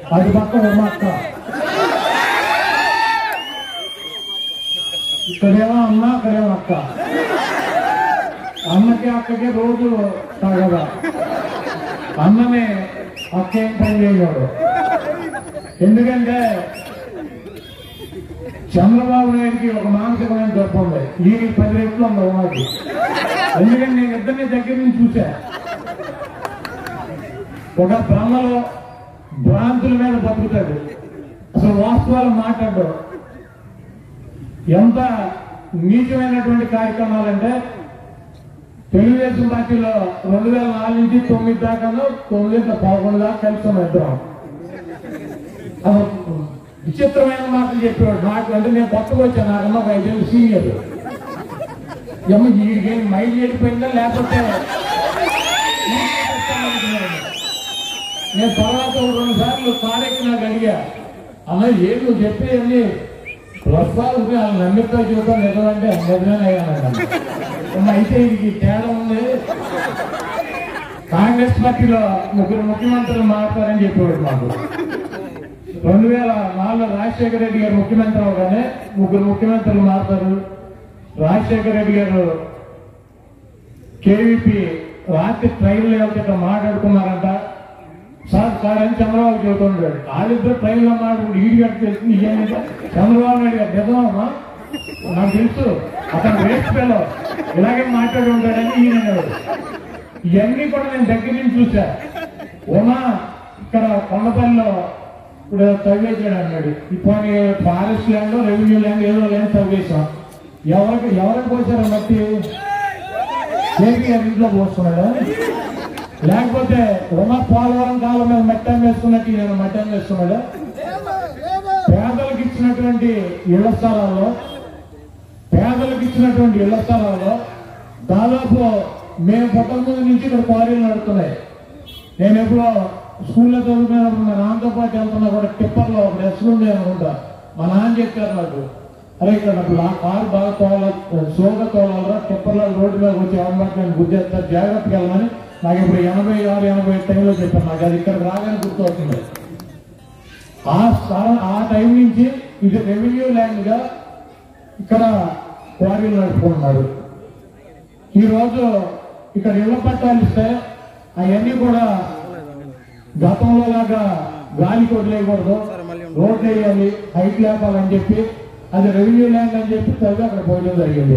అది పక్క ఉమ్మక్క ఇక్కడేమో అమ్మ అక్కడేమో అక్క అమ్మకి అక్కకి రోజు తాగదా అన్నమే అక్కేం పని చేయడు ఎందుకంటే చంద్రబాబు నాయుడికి ఒక మానసికమైన జబ్బు ఉంది ఈ పది రెట్లు ఉంది ఉమ్మకి ఎందుకంటే నేను ఇద్దరిని దగ్గర నుంచి చూసా ఒక భ్రమలో భ్రాంతుల మీద బతుకుతాడు అసలు వాస్తవాలు మాట్లాడు ఎంత నీచమైనటువంటి కార్యక్రమాలంటే తెలుగుదేశం పార్టీలో రెండు వేల నాలుగు నుంచి తొమ్మిది దాకాను తొమ్మిది ఇంకా పదకొండు దాకా కలిసి ఉన్నాం ఇద్దరం అసలు విచిత్రమైన మాటలు చెప్పేవాడు నాకు అంటే నేను కొత్తగా వచ్చాను నాకన్నా ఒక ఐదేళ్ళు సీనియర్ ఏమో వీడికి మైండ్ వెళ్ళిపోయిందా లేకపోతే నేను తర్వాత ఒక రెండు సార్లు కారెక్కి నాకు అడిగా అన్న ఏం నువ్వు చెప్పేది ప్రస్తుతాలు వాళ్ళు నమ్మితో చూద్దాం నిజమంటే నిజమే అయ్యాను అయితే ఇది తేడా ఉంది కాంగ్రెస్ పార్టీలో ముగ్గురు ముఖ్యమంత్రులు మారుతారని చెప్పేవాడు మాకు రెండు వేల నాలుగులో రాజశేఖర రెడ్డి గారు ముఖ్యమంత్రి అవగానే ముగ్గురు ముఖ్యమంత్రులు మారుతారు రాజశేఖర రెడ్డి గారు కేవీపీ రాత్రి ట్రైన్లో వెళ్తే మాట్లాడుకున్నారంట సార్ సార్ అని చంద్రబాబు చెబుతున్నాడు వాళ్ళిద్దరు ట్రైన్లో మాట్లాడుకుంటూ ఈడి గట్టి తెలిసింది ఇయ్యండి చంద్రబాబు నాయుడు గారు నిజమమ్మా నాకు తెలుసు అతను వేస్ట్ పిల్లలు ఇలాగే మాట్లాడి ఉంటాడని ఈయన అనేవాడు. ఇవన్నీ కూడా నేను దగ్గర నుంచి చూసా ఉమా ఇక్కడ కొండపల్లిలో ఇప్పుడు తవ్వేసాడు అన్నాడు ఇప్పుడు ఫారెస్ట్ ల్యాండ్ రెవెన్యూ ల్యాండ్ ఏదో ల్యాండ్ తవ్వేశాం ఎవరికి ఎవరికి పోసారు మట్టి కేసీఆర్ ఇంట్లో పోస్తున్నాడా లేకపోతే ఉమా పోలవరం కాలం మీద మట్టి వేసుకున్నట్టు నేను మట్టి వేస్తున్నాడా పేదలకు ఇచ్చినటువంటి ఇళ్ల స్థలాల్లో పేదలకు ఇచ్చినటువంటి ఇళ్ల స్థలాల్లో దాదాపు మేము పుట్టక నుంచి ఇక్కడ క్వారీలు నడుస్తున్నాయి నేను ఎప్పుడో స్కూల్లో చదువుకున్నప్పుడు మా నాన్నతో పాటు వెళ్తున్నా కూడా టిప్పర్లో ఒక డెస్క్ ఉంది అనుకుంటా మా నాన్న చెప్పారు నాకు అరే ఇక్కడ నాకు ఆ కారు బాగా తోల స్లోగా తోలాలరా టిప్పర్లో రోడ్డు మీద వచ్చి ఎవరి నేను గుద్దేస్తారు జాగ్రత్తగా వెళ్ళమని నాకు ఇప్పుడు ఎనభై ఆరు ఎనభై టైంలో చెప్పాను నాకు అది ఇక్కడ రాగానే గుర్తవుతుంది ఆ స్థలం ఆ టైం నుంచి ఇది రెవెన్యూ ల్యాండ్ గా ఇక్కడ క్వారీలు నడుపుకుంటున్నారు ఈ రోజు ఇక్కడ ఇళ్ల పట్టాలు ఇస్తే అవన్నీ కూడా గతంలో లాగా గాలికి వదిలేయకూడదు రోడ్లు వేయాలి హైట్ లేపాలని చెప్పి అది రెవెన్యూ ల్యాండ్ అని చెప్పి చదివి అక్కడ పోయడం జరిగింది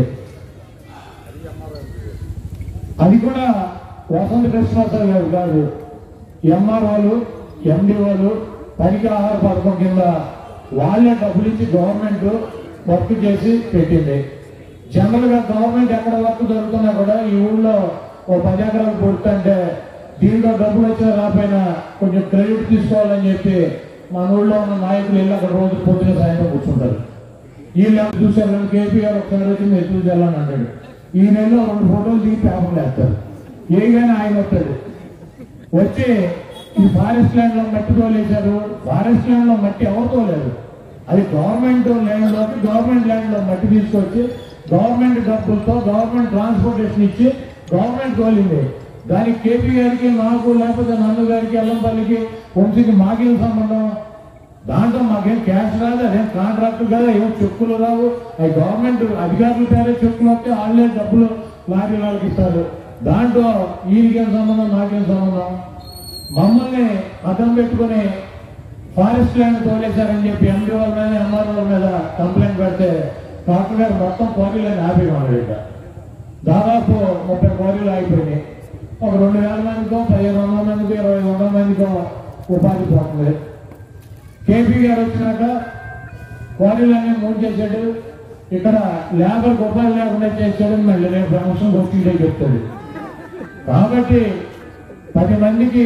అది కూడా వసంత కృష్ణారావు గారు కాదు ఎంఆర్ఓలు ఎండిఓలు పనికి ఆహార పథకం కింద వాళ్ళే డబ్బులు ఇచ్చి గవర్నమెంట్ వర్క్ చేసి పెట్టింది జనరల్ గా గవర్నమెంట్ ఎక్కడ వర్క్ దొరుకుతున్నా కూడా ఈ ఊళ్ళో ఓ పది ఎకరాలు పుడుతుంటే దీంట్లో డబ్బులు వచ్చినా రాపోయినా కొంచెం క్రెడిట్ తీసుకోవాలని చెప్పి మన ఊళ్ళో ఉన్న నాయకులు వెళ్ళి అక్కడ రోజు పొద్దున సాయంత్రం కూర్చుంటారు వీళ్ళు ఎవరు చూశారు కేపీఆర్ ఒకసారి వచ్చి మీరు చూసి వెళ్ళని అంటాడు ఈ నెలలో రెండు ఫోటోలు దిగి పేపర్లు వేస్తారు ఏగానే ఆయన వస్తాడు వచ్చి ఈ ఫారెస్ట్ ల్యాండ్ లో మట్టి తోలేశారు ఫారెస్ట్ ల్యాండ్ లో మట్టి ఎవరు తోలేరు అది గవర్నమెంట్ ల్యాండ్ లో గవర్నమెంట్ ల్యాండ్ లో మట్టి తీసుకొచ్చి గవర్నమెంట్ డబ్బులతో గవర్నమెంట్ ట్రాన్స్పోర్టేషన్ ఇచ్చి గవర్నమెంట్ తోలింది దానికి కేపీ గారికి నాకు లేకపోతే నన్ను గారికి ఎల్లంపల్లికి వంశీకి మాకేం సంబంధం దాంట్లో మాకేం క్యాష్ రాదు అదేం కాంట్రాక్ట్ కదా ఏం చెక్కులు రావు అవి గవర్నమెంట్ అధికారుల పేరే చెక్కులు వస్తే వాళ్ళే డబ్బులు లారీ వాళ్ళకి ఇస్తారు దాంట్లో వీరికేం సంబంధం నాకేం సంబంధం మమ్మల్ని అర్థం పెట్టుకుని ఫారెస్ట్ ల్యాండ్ తోలేశారని చెప్పి ఎండి వాళ్ళ మీద ఎంఆర్ఓ మీద కంప్లైంట్ పెడితే డాక్టర్ గారు మొత్తం క్వారీలను ఆపేయమన్నాడు ఇక దాదాపు ముప్పై క్వారీలు ఆగిపోయినాయి ఒక రెండు వేల మందికో పదిహేను వందల మందికో ఇరవై వందల మందికో ఉపాధి పోతుంది కేపీ గారు వచ్చినాక క్వారీలన్నీ మూడు చేశాడు ఇక్కడ లేబర్ ఉపాధి లేకుండా చేశాడు మళ్ళీ రేపు ప్రమోషన్ వచ్చి చెప్తాడు కాబట్టి పది మందికి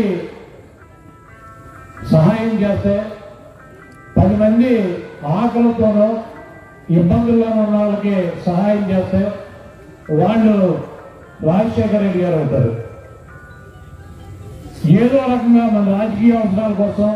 సహాయం చేస్తే పది మంది ఆకలితోనో ఇబ్బందుల్లో ఉన్న వాళ్ళకి సహాయం చేస్తే వాళ్ళు రాజశేఖర రెడ్డి గారు అవుతారు ఏదో రకంగా మన రాజకీయ అవసరాల కోసం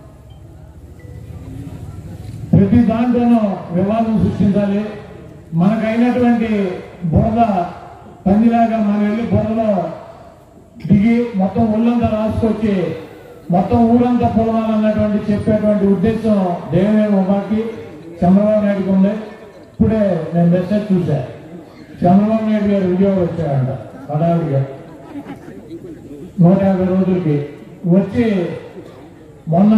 ప్రతి దాంట్లోనూ వివాదం సృష్టించాలి మనకైనటువంటి బురద పందిలాగా మనం వెళ్ళి బురదలో దిగి మొత్తం ఒళ్ళంతా రాసుకొచ్చి మొత్తం ఊరంతా పొలవాలన్నటువంటి చెప్పేటువంటి ఉద్దేశం దేవేంద్ర ఉమాకి చంద్రబాబు నాయుడుకి ఉంది ఇప్పుడే నేను మెసేజ్ చూసా చంద్రబాబు నాయుడు గారు విజయవాడ వచ్చారంట హడావిడిగా నూట యాభై రోజులకి వచ్చి మొన్న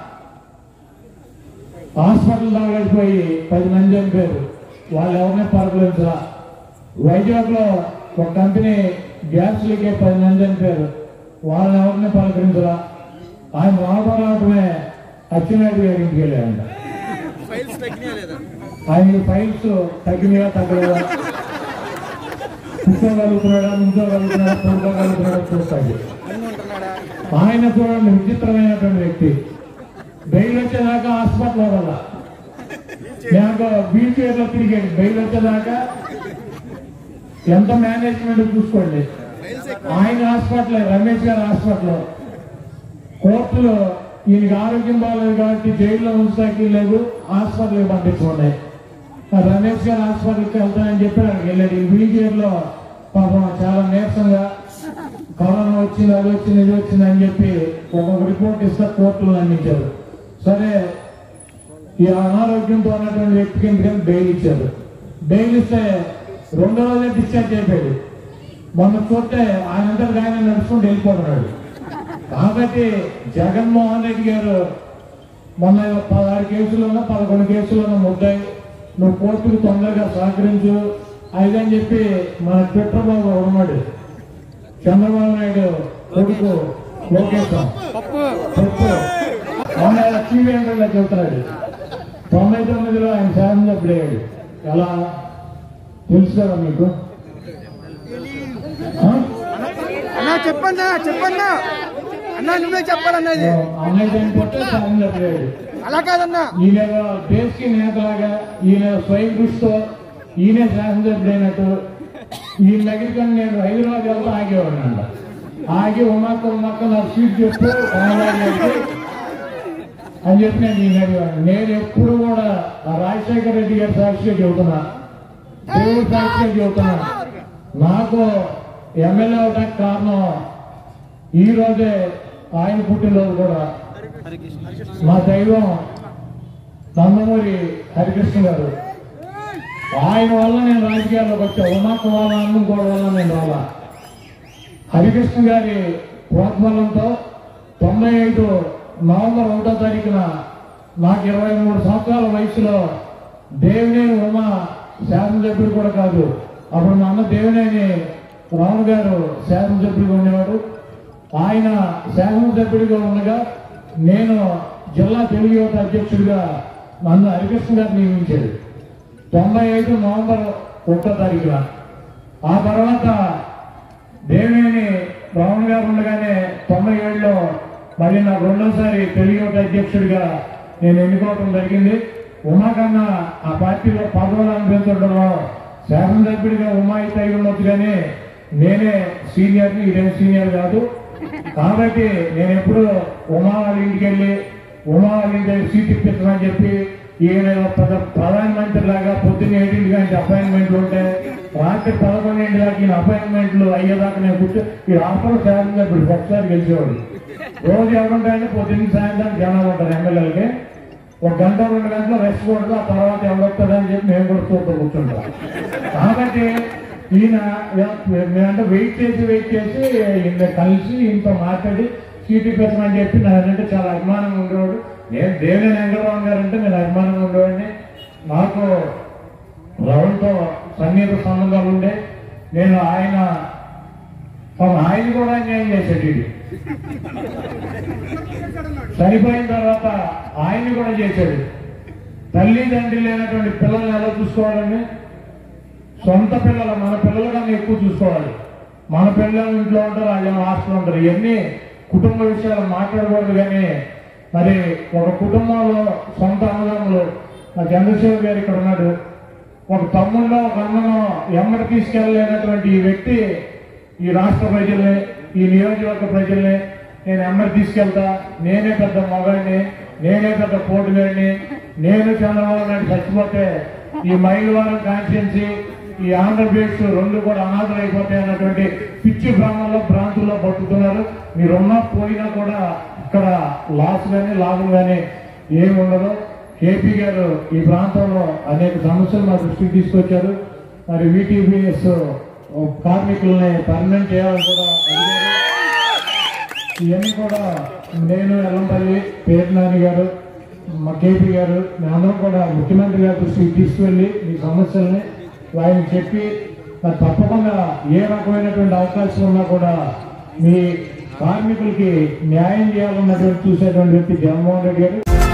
హాస్పిటల్ దాకా వెళ్ళిపోయి పది మంది చనిపోయారు వాళ్ళు ఎవరిని పరకలించరా వైజాగ్ లో ఒక కంపెనీ గ్యాస్ లీకే పది మంది చనిపోయారు వాళ్ళని ఎవరిని పలకరించరా ఆయన రావడం రావడమే అచ్చెన్నాయుడు గారి ఇంటికి వెళ్ళారంట ఫైల్స్ తగ్గినాయా లేదా ఆయన ఫైల్స్ తగ్గినగా తగ్గలేదా కూర్చోగలుగుతున్నాడా నుంచోగలుగుతున్నాడా పడుకోగలుగుతున్నాడా చూస్తాడు అన్ని ఉంటున్నాడా ఆయన చూడండి విచిత్రమైనటువంటి వ్యక్తి బెయిల్ వచ్చేదాకా హాస్పిటల్ వల్ల నాకు వీల్ చైర్ లో తిరిగాడు బెయిల్ వచ్చేదాకా ఎంత మేనేజ్మెంట్ చూసుకోండి ఫైల్స్ ఎక్కువ ఆయన హాస్పిటల్ రమేష్ గారి హాస్పిటల్ కోర్టులో ఈయనకి ఆరోగ్యం బాగాలేదు కాబట్టి జైల్లో ఉంచడానికి లేదు హాస్పిటల్కి పంపించుకోండి ఆ రమేష్ గారి హాస్పిటల్కి వెళ్తానని చెప్పి అక్కడికి వెళ్ళాడు ఈ వీల్ చైర్ లో పాపం చాలా నీరసంగా కరోనా వచ్చింది అది వచ్చింది ఇది వచ్చింది అని చెప్పి ఒక రిపోర్ట్ ఇస్తే కోర్టులో అందించారు సరే ఈ అనారోగ్యంతో ఉన్నటువంటి వ్యక్తికి ఎందుకని బెయిల్ ఇచ్చారు బెయిల్ ఇస్తే రెండో రోజే డిశ్చార్జ్ అయిపోయాడు మొన్న చూస్తే ఆయన అంతటి ఆయన నడుచుకుంటూ వెళ్ళిపోతున్నాడు కాబట్టి జగన్మోహన్ రెడ్డి గారు మొన్న పదహారు కేసులను పదకొండు కేసులను ముద్దాయి నువ్వు కోర్టుకు తొందరగా సహకరించు అదని చెప్పి మన ట్విట్టర్ బాబు ఉన్నాడు చంద్రబాబు నాయుడు కొడుకు లోకేశం పప్పు చెప్పు మొన్న టీవీలో చెబుతున్నాడు తొంభై తొమ్మిదిలో ఆయన శాసనసభ్యుడు అయ్యాడు ఎలా తెలుసు కదా మీకు ఆ? అన్నా చెప్పన్నా చెప్పన్నా అన్నా నువ్వే చెప్పాలన్నది అన్నయ్య చనిపోతే శాసనసభ్యుడు అయ్యాడు అలా కాదన్నా ఈయన దేశకి నేతలాగా ఈయన స్వయం కృషితో ఈయన శాసనసభ్యుడైనట్టు ఈయన దగ్గరికి నేను హైదరాబాద్ వెళ్తే ఆగేవాడిని అంట ఆగి ఉమ్మక్క ఉమ్మక్క నాకు సీట్ చెప్పు రామరాజు గారికి అని చెప్పి నేను ఈయన అడిగాను నేను ఎప్పుడు కూడా ఆ రాజశేఖర రెడ్డి గారి సాక్షిగా చెబుతున్నా దేవుడి సాక్షిగా చెబుతున్నా నాకు ఎమ్మెల్యే అవడానికి కారణం ఈ రోజే ఆయన పుట్టినరోజు కూడా మా దైవం నందమూరి హరికృష్ణ గారు ఆయన వల్ల నేను రాజకీయాల్లోకి వచ్చా ఉమాక వాళ్ళ అన్నం కూడా వల్ల నేను రాలా హరికృష్ణ గారి ప్రోత్బలంతో తొంభై ఐదు నవంబర్ ఒకటో తారీఖున నాకు ఇరవై మూడు సంవత్సరాల వయసులో దేవినేని ఉమ శాసనసభ్యుడు కూడా కాదు అప్పుడు మా అన్న దేవినేని రాము గారు శాసనసభ్యుడిగా ఉండేవాడు ఆయన శాసనసభ్యుడిగా ఉండగా నేను జిల్లా తెలుగు యువత అధ్యక్షుడిగా నన్ను హరికృష్ణ గారు నియమించాడు తొంభై ఐదు నవంబర్ ఒకటో తారీఖున ఆ తర్వాత దేవినేని రావణ్ గారు ఉండగానే తొంభై ఏడులో మళ్ళీ నాకు రెండోసారి తెలుగు యువత అధ్యక్షుడిగా నేను ఎన్నుకోవడం జరిగింది ఉమా కన్నా ఆ పార్టీలో పదవులు అనిపించడంలో శాసనసభ్యుడిగా ఉమా అయితే అయి ఉండొచ్చు కానీ నేనే సీనియర్ని ఇదేం సీనియర్ కాదు కాబట్టి నేను ఎప్పుడు ఉమా వాళ్ళ ఇంటికి వెళ్ళి ఉమా వాళ్ళ ఇంటి సీట్ ఇప్పించమని చెప్పి ఈయన పెద్ద ప్రధానమంత్రి లాగా పొద్దున్న ఏడింటి గంట అపాయింట్మెంట్లు ఉంటాయి రాత్రి పదకొండింటి దాకా ఈయన అపాయింట్మెంట్లు అయ్యేదాకా నేను కూర్చో ఈ ఆఫర్ శాసనసభ్యుడు ఒకసారి గెలిచేవాడు రోజు ఎవరుంటాయంటే పొద్దున్న సాయంత్రం జనాలు ఉంటారు ఎమ్మెల్యేలకి ఒక గంట రెండు గంటలు రెస్ట్ కొడుతూ ఆ తర్వాత ఎవరొస్తాడని చెప్పి మేము కూడా చూస్తూ కూర్చుంటాం కాబట్టి ఈయన మేమంటే వెయిట్ చేసి వెయిట్ చేసి ఈయన కలిసి ఇంత మాట్లాడి సీటీ పెట్టమని చెప్పి నాదంటే చాలా అభిమానంగా ఉండేవాడు నేను దేవినేని వెంకటరామన్ గారు అంటే నేను అభిమానంగా ఉండేవాడిని నాకు రవణ్తో సన్నిహిత సంబంధాలు ఉండే నేను ఆయన పాపం ఆయన కూడా అన్యాయం చేశాడు ఇది చనిపోయిన తర్వాత ఆయన్ని కూడా చేశాడు తల్లి తండ్రి లేనటువంటి పిల్లల్ని ఎలా చూసుకోవాలని సొంత పిల్లల మన పిల్లల కన్నా ఎక్కువ చూసుకోవాలి మన పిల్లలు ఇంట్లో ఉంటారు వాళ్ళు హాస్టల్ ఉంటారు ఇవన్నీ కుటుంబ విషయాలు మాట్లాడకూడదు కానీ మరి ఒక కుటుంబంలో సొంత అన్నదమ్ములు మా చంద్రశేఖర్ గారు ఇక్కడ ఉన్నాడు ఒక తమ్ముళ్ళో ఒక అన్నను ఎమ్మడి తీసుకెళ్ళలేనటువంటి ఈ వ్యక్తి ఈ రాష్ట్ర ప్రజల్ని ఈ నియోజకవర్గ ప్రజల్ని నేను ఎమ్మడి తీసుకెళ్తా నేనే పెద్ద మగాడిని నేనే పెద్ద పోటుగాడిని నేను చంద్రబాబు నాయుడు చచ్చిపోతే ఈ మైలవరం కాన్స్టిట్యున్సీ ఈ ఆంధ్రప్రదేశ్ రెండు కూడా అనాథలు అయిపోతాయి అన్నటువంటి పిచ్చి భ్రమంలో భ్రాంతుల్లో బతుకుతున్నారు మీరున్నా పోయినా కూడా అక్కడ లాస్ కానీ లాభం కానీ ఏమి ఉండదు కేపీ గారు ఈ ప్రాంతంలో అనేక సమస్యలు మా దృష్టికి తీసుకొచ్చారు మరి వీటీబీఎస్ కార్మికుల్ని పర్మనెంట్ చేయాలని కూడా అడిగారు ఇవన్నీ కూడా నేను ఎల్లంపల్లి పేర్నాని గారు మా కేపీ గారు మేమందరం కూడా ముఖ్యమంత్రి గారి దృష్టికి తీసుకువెళ్ళి మీ సమస్యల్ని ఆయనకి చెప్పి మరి తప్పకుండా ఏ రకమైనటువంటి అవకాశం ఉన్నా కూడా మీ కార్మికులకి న్యాయం చేయాలన్నటువంటి చూసేటువంటి వ్యక్తి జగన్మోహన్ రెడ్డి గారు